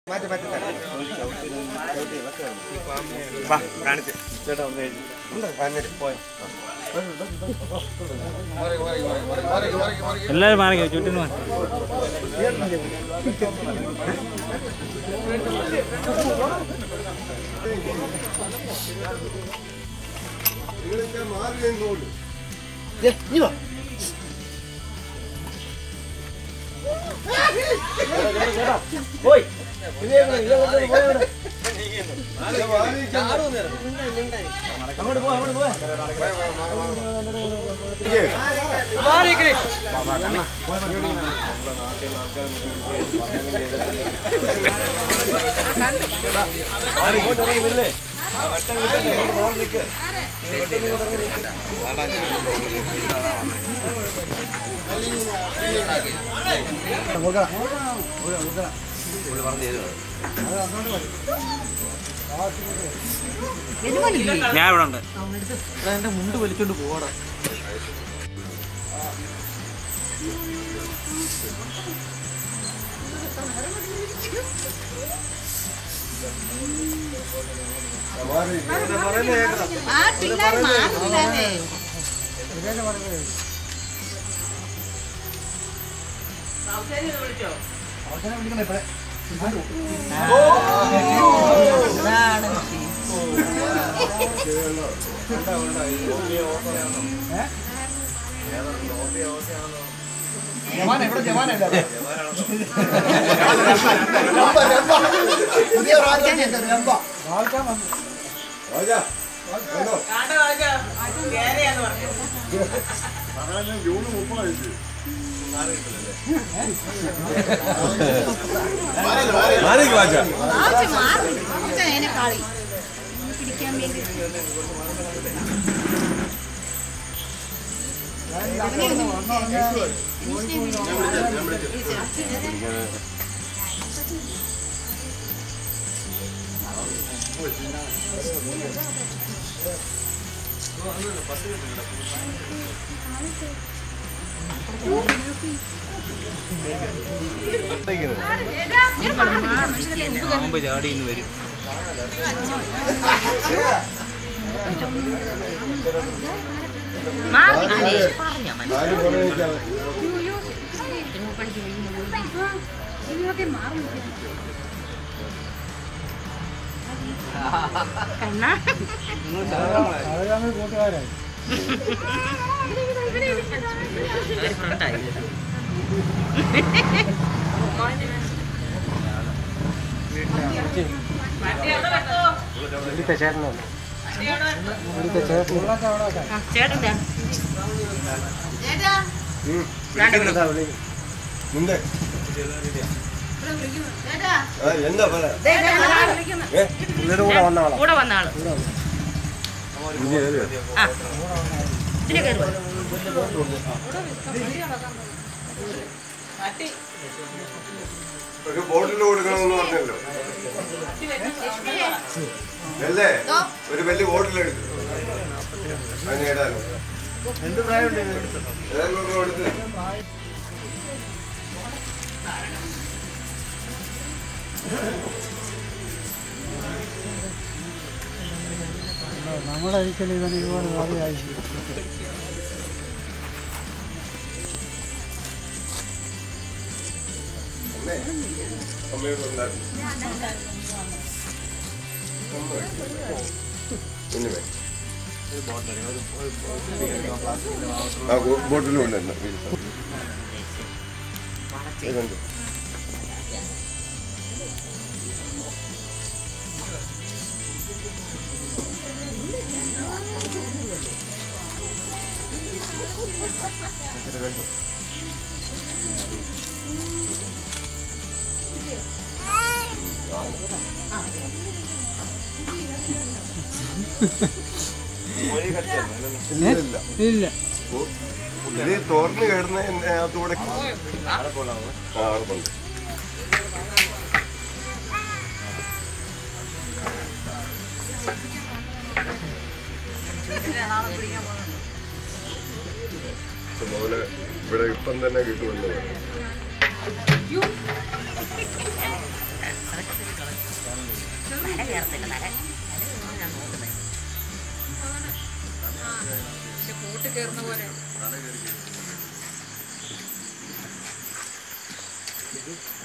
എല്ലാവരും മാറി ചുറ്റിന് മാറി ഞാൻ ഇവിടെ ഉണ്ട് എന്റെ മുണ്ട് വലിച്ചോണ്ട് പോവാടാ ആ പിള്ളേർ മാറില്ലേ ആവശ്യം മാറി അതിനെ കളി പിടിക്കാൻ വേണ്ടി മുമ്പ് ചാടി ഇന്ന് വരും ಮುಂದೆ ആ, എന്താ പറ കൂടെ വന്ന ആള് ആ ഇതിലെ കയറുക ഒരു ബോട്ടിൽ കൊടുക്കണമെന്ന് പറഞ്ഞല്ലോ അല്ലേ ഒരു വലിയ ബോട്ടിൽ എടുക്കും അതിന് ഇടാനും എന്ത് പ്രായം കൊടുത്ത് നമ്മുടെ ഒരിക്കലും ഇവന് ഒരുപാട് ഭാവിയായി അമ്മേ അമ്മയോട് ഉണ്ടാക്കും ഇനിമേ ആ ബോട്ടിലും ഉണ്ട് ഇതുണ്ട് ഇല്ല ഇല്ല ഇത് തോർന്ന് കിടന്ന അകത്തൂടെ ആ അവിടെ കൊണ്ട് അതുപോലെ ഇവിടെ ഇപ്പം തന്നെ കിട്ടുമല്ലോ തല കയറത്തില്ല തല തല കയറുമ്പോൾ ഞാൻ നോക്കുന്നത് കൂട്ട് കയറുന്ന പോലെ ഇത്